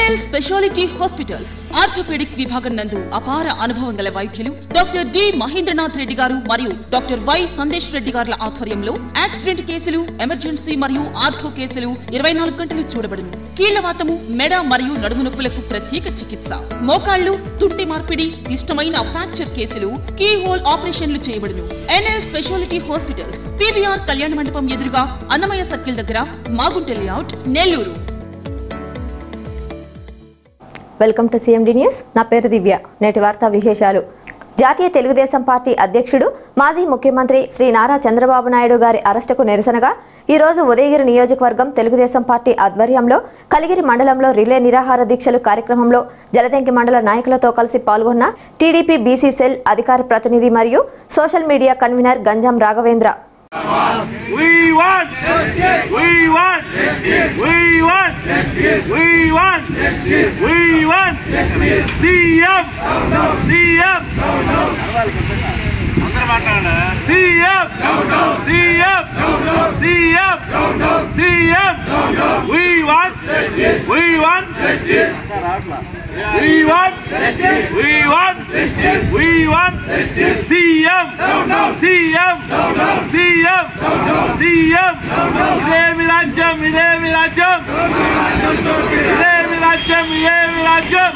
NL speciality hospitals orthopaedic విభాగం నందు అపార అనుభవం గల వైద్యులు డాక్టర్ డి మహేంద్రనాథ్ రెడ్డి గారు మరియు డాక్టర్ వై సందేశ్ రెడ్డి గారుల ఆధ్వర్యంలో యాక్సిడెంట్ కేసులు ఎమర్జెన్సీ మరియు ఆర్థో కేసులు ఇరవై నాలుగు గంటలు చూడబడును కీళ్లవాతము మెడ మరియు నడుము నొప్పులకు ప్రత్యేక చికిత్స మోకాళ్లు తుంటి మార్పిడి క్లిష్టమైన ఫ్రాక్చర్ కేసులు కీ హోల్ ఆపరేషన్లు చేయబడును ఎన్ఎల్ స్పెషాలిటీ హాస్పిటల్స్ పీవీఆర్ కళ్యాణ మండపం ఎదురుగా అన్నమయ్య సర్కిల్ దగ్గర Magunta layout Nellore welcome to CMD news నా పేరు దివ్య నేటి వార్తా విశేషాలు జాతీయ తెలుగుదేశం పార్టీ అధ్యక్షుడు మాజీ ముఖ్యమంత్రి శ్రీ నారా చంద్రబాబు నాయుడు గారి అరెస్టుకు నిరసనగా ఈ రోజు ఉదయగిరి నియోజకవర్గం తెలుగుదేశం పార్టీ ఆధ్వర్యంలో కలిగిరి మండలంలో రిలే నిరాహార దీక్షలు కార్యక్రమంలో జలదంకి మండల నాయకులతో కలిసి పాల్గొన్న టీడీపీ బీసీ సెల్ అధికార ప్రతినిధి మరియు social media convener Ganjam Raghavendra We want justice. We want justice. We want justice. We want justice. We want justice. CM. CM. అందరూ మాట్లాడండి CM. CM. CM. CM. We want justice. We want justice. We want justice. We want justice. We want justice. CM. CM. CM. CM. ఇదేమి రాజ్యం ఇదేమి రాజ్యం ఇదేమి రాజ్యం ఇదేమి రాజ్యం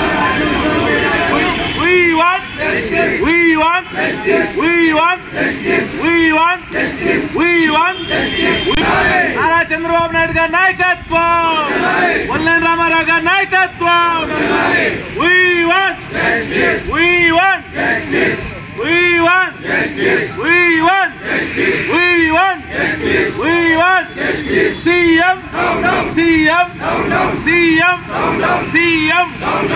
We want justice. We want justice. We want justice. We want justice. We want justice. Nara Chandrababu Naidu గారి నాయకత్వం వల్లెన్ రామారావు గారి నాయకత్వం We want justice. We want justice. We want justice. We want justice. We want justice. We want justice. CM. CM. CM. CM.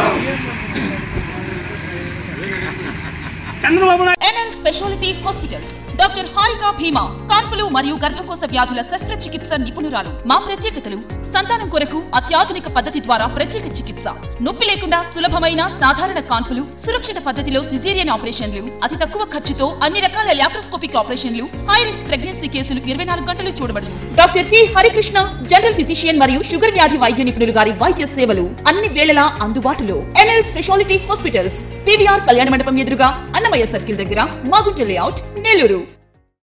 Chandrababu Naidu NL speciality hospitals doctor Harika Bhima కాన్పులు మరియు గర్భకోశ వ్యాధుల శస్త్రచికిత్స నిపుణురాలు మా ప్రత్యేకతలు సంతానం కొరకు అత్యాధునిక పద్ధతి ద్వారా ప్రత్యేక చికిత్స నొప్పి లేకుండా సులభమైన సాధారణ కాన్పులు సురక్షిత పద్ధతిలో సిజేరియన్ ఆపరేషన్లు అతి తక్కువ ఖర్చుతో అన్ని రకాల లాప్రోస్కోపిక్ ఆపరేషన్లు హై రిస్క్ ప్రెగ్నెన్సీ కేసులు ఇరవై నాలుగు గంటలు చూడబడును doctor P Harikrishna general physician మరియు షుగర్ వ్యాధి వైద్య నిపుణులు గారి వైద్య సేవలు అన్ని వేళలా అందుబాటులో ఎన్ఎల్ స్పెషాలిటీ హాస్పిటల్స్ పివిఆర్ కళ్యాణ మండపం ఎదురుగా అన్నమయ్య సర్కిల్ దగ్గర మాగుంట లేఅవుట్ నెల్లూరు